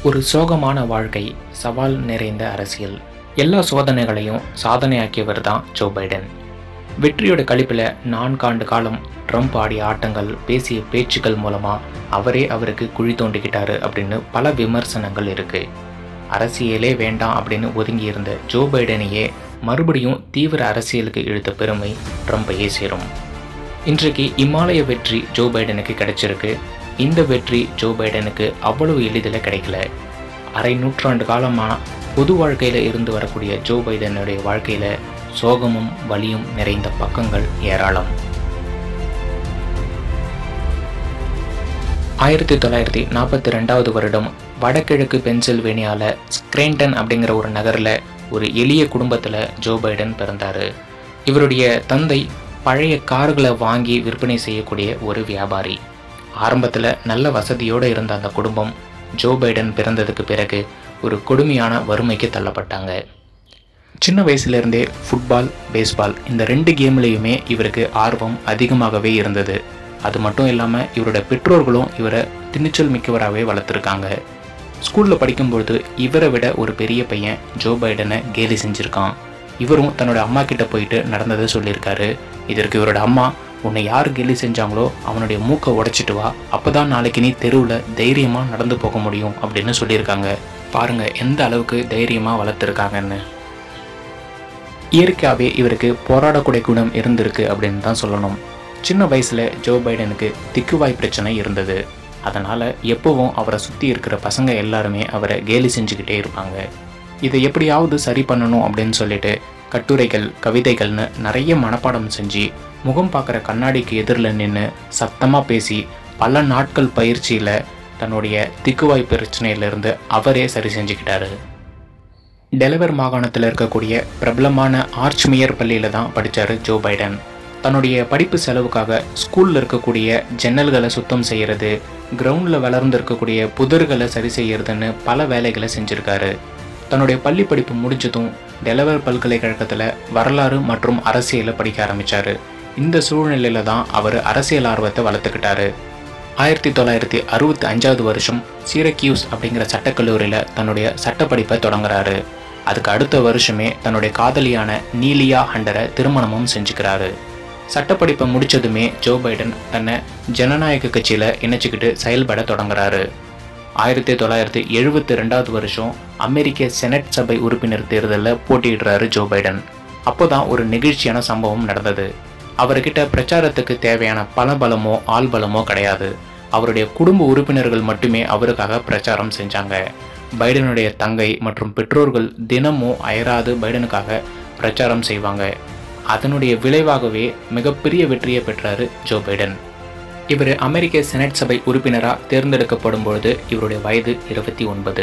ஒரு சோகமான வாழ்க்கை சவால் நிறைந்த அரசியல் எல்லா சோதனைகளையும் சாதனையாக்கியவர் தான் ஜோ பைடன் வெற்றியோட கழிப்பில் நான்காண்டு காலம் ட்ரம்ப் ஆடிய ஆட்டங்கள் பேசிய பேச்சுக்கள் மூலமாக அவரே அவருக்கு குழி தோண்டிக்கிட்டாரு அப்படின்னு பல விமர்சனங்கள் இருக்கு அரசியலே வேண்டாம் அப்படின்னு ஒதுங்கி இருந்த ஜோ பைடனையே மறுபடியும் தீவிர அரசியலுக்கு இழுத்த பெருமை ட்ரம்பையே சேரும் இன்றைக்கு இமாலய வெற்றி ஜோ பைடனுக்கு கிடைச்சிருக்கு இந்த வெற்றி ஜோ பைடனுக்கு அவ்வளவு எளிதில் கிடைக்கல அரை நூற்றாண்டு காலமாக பொது வாழ்க்கையில் இருந்து வரக்கூடிய ஜோ பைடனுடைய வாழ்க்கையில் சோகமும் வலியும் நிறைந்த பக்கங்கள் ஏராளம் ஆயிரத்தி தொள்ளாயிரத்தி நாற்பத்தி ரெண்டாவது வருடம் வடகிழக்கு பென்சில்வேனியாவில் ஸ்க்ரேண்டன் அப்படிங்கிற ஒரு நகரில் ஒரு எளிய குடும்பத்தில் ஜோ பைடன் பிறந்தார் இவருடைய தந்தை பழைய கார்களை வாங்கி விற்பனை செய்யக்கூடிய ஒரு வியாபாரி ஆரம்பத்தில் நல்ல வசதியோடு இருந்த அந்த குடும்பம் ஜோ பைடன் பிறந்ததுக்கு பிறகு ஒரு கொடுமையான வறுமைக்கு தள்ளப்பட்டாங்க சின்ன வயசுலேருந்தே ஃபுட்பால் பேஸ்பால் இந்த ரெண்டு கேம்லேயுமே இவருக்கு ஆர்வம் அதிகமாகவே இருந்தது அது மட்டும் இல்லாமல் இவரோட பெற்றோர்களும் இவரை துணிச்சல் மிக்கவராகவே வளர்த்துருக்காங்க ஸ்கூலில் படிக்கும்பொழுது இவரை விட ஒரு பெரிய பையன் ஜோ பைடனை கேலி செஞ்சுருக்கான் இவரும் தன்னோட அம்மா கிட்ட போயிட்டு நடந்ததை சொல்லியிருக்காரு இதற்கு இவரோட அம்மா உன்னை யார் கேலி செஞ்சாங்களோ அவனுடைய மூக்கை உடைச்சிட்டு வா அப்பதான் நாளைக்கு நீ தெருவில் தைரியமாக நடந்து போக முடியும் அப்படின்னு சொல்லியிருக்காங்க பாருங்க எந்த அளவுக்கு தைரியமாக வளர்த்துருக்காங்கன்னு இயற்கையாகவே இவருக்கு போராடக்கூடிய குணம் இருந்திருக்கு அப்படின்னு தான் சொல்லணும் சின்ன வயசில் ஜோ பைடனுக்கு திக்குவாய் பிரச்சனை இருந்தது அதனால் எப்போவும் அவரை சுற்றி இருக்கிற பசங்க எல்லாருமே அவரை கேலி செஞ்சுக்கிட்டே இருப்பாங்க இதை எப்படியாவது சரி பண்ணணும் அப்படின்னு சொல்லிட்டு கட்டுரைகள் கவிதைகள்னு நிறைய மனப்பாடம் செஞ்சு முகம் பார்க்குற கண்ணாடிக்கு எதிரில் நின்று சத்தமாக பேசி பல நாட்கள் பயிற்சியில் தன்னுடைய திக்குவாய் பிரச்சனையிலிருந்து அவரே சரி செஞ்சுக்கிட்டாரு டெலவர் மாகாணத்தில் இருக்கக்கூடிய பிரபலமான ஆர்ச்மியர் பள்ளியில் தான் படித்தார் ஜோ பைடன் தன்னுடைய படிப்பு செலவுக்காக ஸ்கூலில் இருக்கக்கூடிய ஜன்னல்களை சுத்தம் செய்கிறது கிரவுண்டில் வளர்ந்து இருக்கக்கூடிய புதர்களை சரி செய்யறதுன்னு பல வேலைகளை செஞ்சுருக்காரு தன்னுடைய பள்ளி படிப்பு முடிஞ்சதும் டெலவர் பல்கலைக்கழகத்தில் வரலாறு மற்றும் அரசியலை படிக்க ஆரம்பித்தார் இந்த சூழ்நிலையில தான் அவர் அரசியல் ஆர்வத்தை வளர்த்துக்கிட்டாரு ஆயிரத்தி தொள்ளாயிரத்தி அறுபத்தி அஞ்சாவது வருஷம் சீரக்யூஸ் அப்படிங்கிற சட்டக்கல்லூரியில் தன்னுடைய சட்டப்படிப்பை தொடங்குறாரு அதுக்கு அடுத்த வருஷமே தன்னுடைய காதலியான நீலியா ஹண்டரை திருமணமும் செஞ்சுக்கிறாரு சட்டப்படிப்பை முடிச்சதுமே ஜோ பைடன் தன்னை ஜனநாயக கட்சியில் இணைச்சிக்கிட்டு செயல்பட தொடங்குறாரு ஆயிரத்தி தொள்ளாயிரத்தி எழுபத்தி ரெண்டாவது வருஷம் அமெரிக்க செனட் சபை உறுப்பினர் தேர்தலில் போட்டியிடுறாரு ஜோ பைடன் அப்போதான் ஒரு நெகிழ்ச்சியான சம்பவம் நடந்தது அவர்கிட்ட பிரச்சாரத்துக்கு தேவையான பலபலமோ ஆள்பலமோ கிடையாது அவருடைய குடும்ப உறுப்பினர்கள் மட்டுமே அவருக்காக பிரச்சாரம் செஞ்சாங்க பைடனுடைய தங்கை மற்றும் பெற்றோர்கள் தினமும் அயராது பைடனுக்காக பிரச்சாரம் செய்வாங்க அதனுடைய விளைவாகவே மிகப்பெரிய வெற்றியை பெற்றாரு ஜோ பைடன் இவர் அமெரிக்க செனட் சபை உறுப்பினராக தேர்ந்தெடுக்கப்படும் பொழுது இவருடைய வயது இருபத்தி ஒன்பது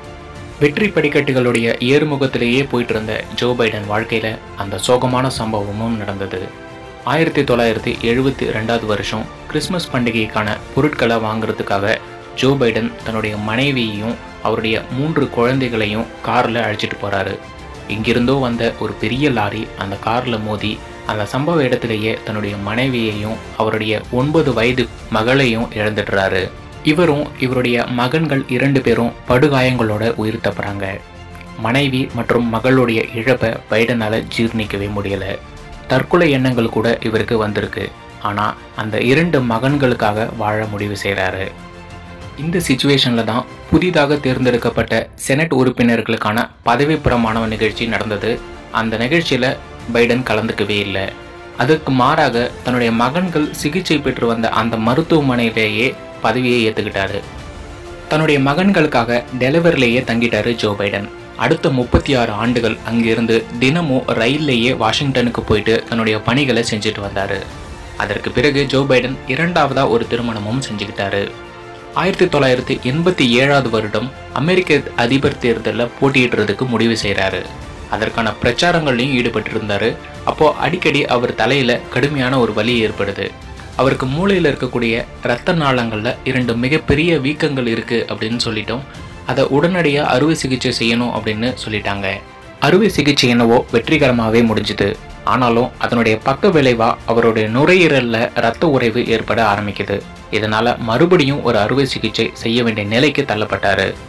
வெற்றி படிக்கட்டுகளுடைய ஏறுமுகத்திலேயே போயிட்டு இருந்த ஜோ பைடன் வாழ்க்கையில் அந்த சோகமான சம்பவமும் நடந்தது ஆயிரத்தி தொள்ளாயிரத்தி எழுபத்தி ரெண்டாவது வருஷம் கிறிஸ்மஸ் பண்டிகைக்கான பொருட்களை வாங்குறதுக்காக ஜோ பைடன் தன்னுடைய மனைவியையும் அவருடைய மூன்று குழந்தைகளையும் காரில் அழைச்சிட்டு போகிறாரு இங்கிருந்தோ வந்த ஒரு பெரிய லாரி அந்த காரில் மோதி அந்த சம்பவ இடத்திலேயே தன்னுடைய மனைவியையும் அவருடைய ஒன்பது வயது மகளையும் இழந்துடுறாரு இவரும் இவருடைய மகன்கள் இரண்டு பேரும் படுகாயங்களோட உயிர் தப்புறாங்க மனைவி மற்றும் மகளுடைய இழப்பை பைடனால் ஜீர்ணிக்கவே முடியலை தற்கொலை எண்ணங்கள் கூட இவருக்கு வந்திருக்கு ஆனால் அந்த இரண்டு மகன்களுக்காக வாழ முடிவு செய்கிறாரு இந்த சுச்சுவேஷனில் தான் புதிதாக தேர்ந்தெடுக்கப்பட்ட செனட் உறுப்பினர்களுக்கான பதவி பிரமாண நிகழ்ச்சி நடந்தது அந்த நிகழ்ச்சியில் பைடன் கலந்துக்கவே இல்லை அதுக்கு மாறாக தன்னுடைய மகன்கள் சிகிச்சை பெற்று வந்த அந்த மருத்துவமனையிலேயே பதவியை ஏற்றுக்கிட்டாரு தன்னுடைய மகன்களுக்காக டெலிவரிலேயே தங்கிட்டாரு ஜோ பைடன் அடுத்த முப்பத்தி ஆறு ஆண்டுகள் அங்கிருந்து தினமும் ரயில்லையே வாஷிங்டனுக்கு போயிட்டு தன்னுடைய பணிகளை செஞ்சுட்டு வந்தார் அதற்கு பிறகு ஜோ பைடன் இரண்டாவதா ஒரு திருமணமும் செஞ்சுக்கிட்டாரு ஆயிரத்தி தொள்ளாயிரத்தி எண்பத்தி ஏழாவது வருடம் அமெரிக்க அதிபர் தேர்தலில் போட்டியிடுறதுக்கு முடிவு செய்கிறாரு அதற்கான பிரச்சாரங்கள்லையும் ஈடுபட்டிருந்தாரு அப்போ அடிக்கடி அவர் தலையில கடுமையான ஒரு வலி ஏற்படுது அவருக்கு மூளையில் இருக்கக்கூடிய இரத்த நாளங்களில் இரண்டு மிகப்பெரிய வீக்கங்கள் இருக்கு அப்படின்னு சொல்லிட்டோம் அதை உடனடியாக அறுவை சிகிச்சை செய்யணும் அப்படின்னு சொல்லிட்டாங்க அறுவை சிகிச்சை என்னவோ வெற்றிகரமாகவே முடிஞ்சுது ஆனாலும் அதனுடைய பக்க விளைவா அவருடைய நுரையீரல்ல இரத்த உறைவு ஏற்பட ஆரம்பிக்குது இதனால மறுபடியும் ஒரு அறுவை சிகிச்சை செய்ய வேண்டிய நிலைக்கு தள்ளப்பட்டாரு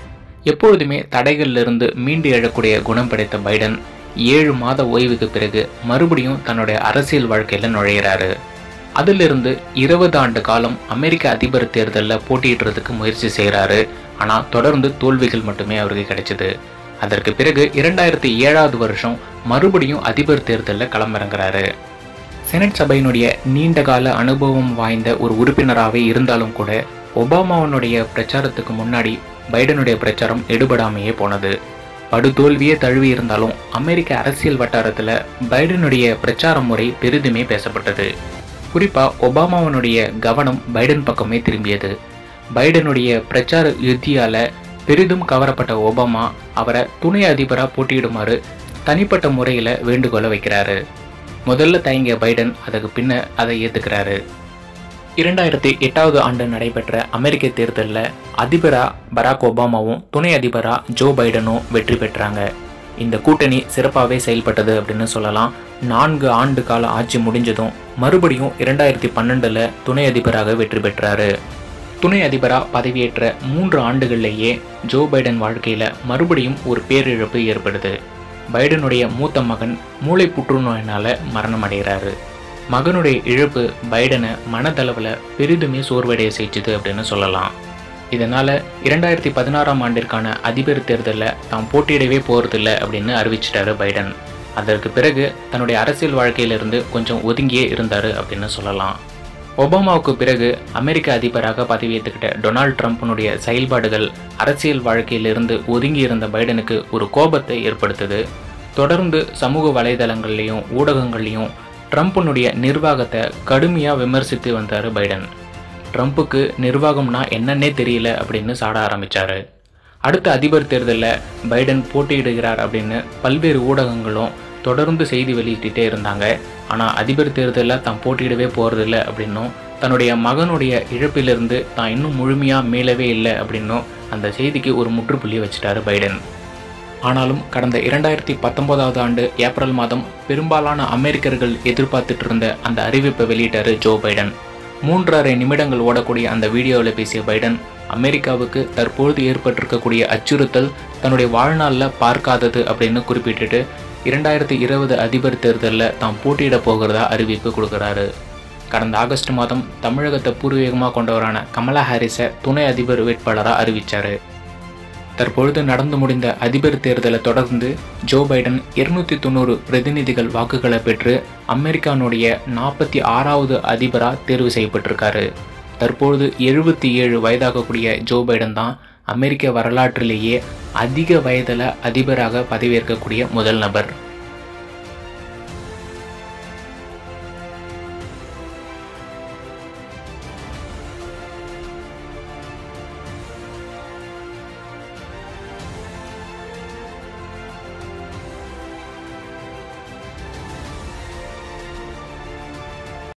எப்பொழுதுமே தடைகளிலிருந்து மீண்டு எழக்கூடிய குணம் படைத்த பைடன் ஏழு மாத ஓய்வுக்கு பிறகு மறுபடியும் தன்னுடைய அரசியல் வாழ்க்கையில நுழையிறாரு அதிலிருந்து இருபது ஆண்டு காலம் அமெரிக்க அதிபர் தேர்தலில் போட்டியிடுறதுக்கு முயற்சி செய்கிறாரு ஆனால் தொடர்ந்து தோல்விகள் மட்டுமே அவருக்கு கிடைச்சது அதற்கு பிறகு இரண்டாயிரத்தி ஏழாவது வருஷம் மறுபடியும் அதிபர் தேர்தலில் களமிறங்குறாரு செனட் சபையினுடைய நீண்ட கால அனுபவம் வாய்ந்த ஒரு உறுப்பினராகவே இருந்தாலும் கூட ஒபாமாவனுடைய பிரச்சாரத்துக்கு முன்னாடி பைடனுடைய பிரச்சாரம் எடுபடாமையே போனது படுதோல்வியே தழுவி இருந்தாலும் அமெரிக்க அரசியல் வட்டாரத்தில் பைடனுடைய பிரச்சார முறை பெரிதுமே பேசப்பட்டது குறிப்பாக ஒபாமாவனுடைய கவனம் பைடன் பக்கமே திரும்பியது பைடனுடைய பிரச்சார யுத்தியால பெரிதும் கவரப்பட்ட ஒபாமா அவரை துணை அதிபராக போட்டியிடுமாறு தனிப்பட்ட முறையில் வேண்டுகோளை வைக்கிறாரு முதல்ல தயங்கிய பைடன் அதுக்கு பின்ன அதை ஏற்றுக்கிறாரு இரண்டாயிரத்தி எட்டாவது ஆண்டு நடைபெற்ற அமெரிக்க தேர்தலில் அதிபராக பராக் ஒபாமாவும் துணை அதிபராக ஜோ பைடனும் வெற்றி பெற்றாங்க இந்த கூட்டணி சிறப்பாகவே செயல்பட்டது அப்படின்னு சொல்லலாம் நான்கு ஆண்டு கால ஆட்சி முடிஞ்சதும் மறுபடியும் இரண்டாயிரத்தி பன்னெண்டில் துணை அதிபராக வெற்றி பெற்றாரு துணை அதிபராக பதவியேற்ற மூன்று ஆண்டுகள்லேயே ஜோ பைடன் வாழ்க்கையில் மறுபடியும் ஒரு பேரிழப்பு ஏற்படுது பைடனுடைய மூத்த மகன் மூளை புற்றுநோயினால் மரணம் அடைகிறாரு மகனுடைய இழப்பு பைடனை மனதளவில் பெரிதுமே சோர்வடைய செய்ச்சுது அப்படின்னு சொல்லலாம் இதனால் இரண்டாயிரத்தி பதினாறாம் ஆண்டிற்கான அதிபர் தேர்தலில் தாம் போட்டியிடவே போகிறதில்ல அப்படின்னு அறிவிச்சிட்டாரு பைடன் அதற்கு பிறகு தன்னுடைய அரசியல் வாழ்க்கையிலிருந்து கொஞ்சம் ஒதுங்கியே இருந்தார் அப்படின்னு சொல்லலாம் ஒபாமாவுக்கு பிறகு அமெரிக்க அதிபராக பதவியேற்றுக்கிட்ட டொனால்ட் ட்ரம்ப்னுடைய செயல்பாடுகள் அரசியல் வாழ்க்கையிலிருந்து ஒதுங்கி இருந்த பைடனுக்கு ஒரு கோபத்தை ஏற்படுத்துது தொடர்ந்து சமூக வலைதளங்கள்லையும் ஊடகங்கள்லையும் ட்ரம்ப்பினுடைய நிர்வாகத்தை கடுமையாக விமர்சித்து வந்தார் பைடன் ட்ரம்ப்புக்கு நிர்வாகம்னா என்னன்னே தெரியல அப்படின்னு சாட ஆரம்பித்தார் அடுத்த அதிபர் தேர்தலில் பைடன் போட்டியிடுகிறார் அப்படின்னு பல்வேறு ஊடகங்களும் தொடர்ந்து செய்தி வெளியிட்டுட்டே இருந்தாங்க ஆனால் அதிபர் தேர்தலில் தான் போட்டியிடவே போகிறதில்ல அப்படின்னும் தன்னுடைய மகனுடைய இழப்பிலிருந்து தான் இன்னும் முழுமையாக மீளவே இல்லை அப்படின்னும் அந்த செய்திக்கு ஒரு முற்றுப்புள்ளி வச்சிட்டாரு பைடன் ஆனாலும் கடந்த இரண்டாயிரத்தி பத்தொன்பதாவது ஆண்டு ஏப்ரல் மாதம் பெரும்பாலான அமெரிக்கர்கள் எதிர்பார்த்துட்டு இருந்த அந்த அறிவிப்பை வெளியிட்டாரு ஜோ பைடன் மூன்றரை நிமிடங்கள் ஓடக்கூடிய அந்த வீடியோவில் பேசிய பைடன் அமெரிக்காவுக்கு தற்பொழுது ஏற்பட்டிருக்கக்கூடிய அச்சுறுத்தல் தன்னுடைய வாழ்நாளில் பார்க்காதது அப்படின்னு குறிப்பிட்டுட்டு இரண்டாயிரத்தி இருபது அதிபர் தேர்தலில் தாம் போட்டியிட போகிறதா அறிவிப்பு கொடுக்குறாரு கடந்த ஆகஸ்ட் மாதம் தமிழகத்தை பூர்வீகமாக கொண்டவரான கமலா ஹாரிஸை துணை அதிபர் வேட்பாளராக அறிவித்தார் தற்பொழுது நடந்து முடிந்த அதிபர் தேர்தலை தொடர்ந்து ஜோ பைடன் இருநூத்தி தொண்ணூறு பிரதிநிதிகள் வாக்குகளை பெற்று அமெரிக்கானுடைய நாற்பத்தி ஆறாவது அதிபராக தேர்வு செய்யப்பட்டிருக்காரு தற்பொழுது எழுபத்தி ஏழு வயதாகக்கூடிய ஜோ பைடன் தான் அமெரிக்க வரலாற்றிலேயே அதிக வயதில் அதிபராக பதவியேற்கக்கூடிய முதல் நபர்